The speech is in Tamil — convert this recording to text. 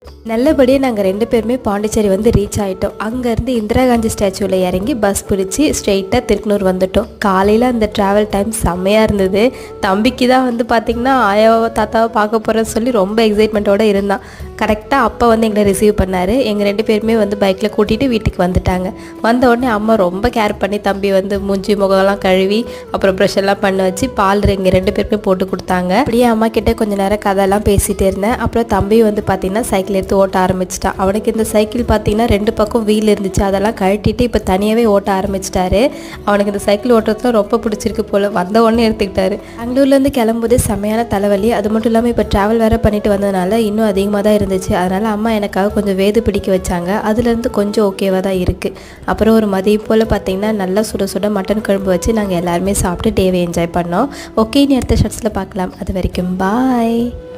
நல்லபடியாக நாங்கள் ரெண்டு பேருமே பாண்டிச்சேரி வந்து ரீச் ஆகிட்டோம் அங்கேருந்து இந்திரா காந்தி ஸ்டாச்சுவில் இறங்கி பஸ் பிடிச்சி ஸ்ட்ரெயிட்டாக திருக்கனூர் வந்துட்டோம் காலையில் அந்த ட்ராவல் டைம் செம்மையாக இருந்தது தம்பிக்கு தான் வந்து பார்த்திங்கன்னா ஆயாவோ தாத்தாவை பார்க்க போகிறேன்னு சொல்லி ரொம்ப எக்ஸைட்மெண்ட்டோடு இருந்தான் கரெக்டாக அப்பா வந்து எங்களை ரிசீவ் பண்ணார் எங்கள் ரெண்டு பேருமே வந்து பைக்கில் கூட்டிகிட்டு வீட்டுக்கு வந்துட்டாங்க வந்த உடனே அம்மா ரொம்ப கேர் பண்ணி தம்பி வந்து மூஞ்சி முகம்லாம் கழுவி அப்புறம் ப்ரஷ் எல்லாம் பண்ண வச்சு பால் எங்கள் ரெண்டு பேருக்குமே போட்டு கொடுத்தாங்க அப்படியே அம்மா கிட்ட கொஞ்ச நேரம் கதையெல்லாம் பேசிகிட்டே இருந்தேன் அப்புறம் தம்பி வந்து பார்த்திங்கன்னா சைக்கிள் எடுத்து ஓட்ட ஆரம்பிச்சிட்டான் அவனுக்கு இந்த சைக்கிள் பார்த்தீங்கன்னா ரெண்டு பக்கம் வீல் இருந்துச்சு அதெல்லாம் கழட்டிட்டு இப்போ தனியாகவே ஓட்ட ஆரம்பிச்சிட்டாரு அவனுக்கு இந்த சைக்கிள் ஓட்டுறதுல ரொம்ப பிடிச்சிருக்கு போல் வந்த உடனே எடுத்துக்கிட்டாரு பெங்களூர்லேருந்து கிளம்பும்போது செமையான தலைவலி அது மட்டும் இல்லாமல் இப்போ ட்ராவல் வேறு பண்ணிட்டு வந்ததுனால இன்னும் அதிகமாக தான் இருந்துச்சு அதனால் அம்மா எனக்காக கொஞ்சம் வேது பிடிக்க வச்சாங்க அதுலேருந்து கொஞ்சம் ஓகேவாக தான் இருக்குது அப்புறம் ஒரு மதியம் போல் பார்த்தீங்கன்னா நல்லா சுட சுட மட்டன் குழம்பு வச்சு நாங்கள் எல்லாருமே சாப்பிட்டு டேவை என்ஜாய் பண்ணோம் ஓகே இனி அடுத்த ஷர்ட்ஸில் பார்க்கலாம் அது வரைக்கும் பாய்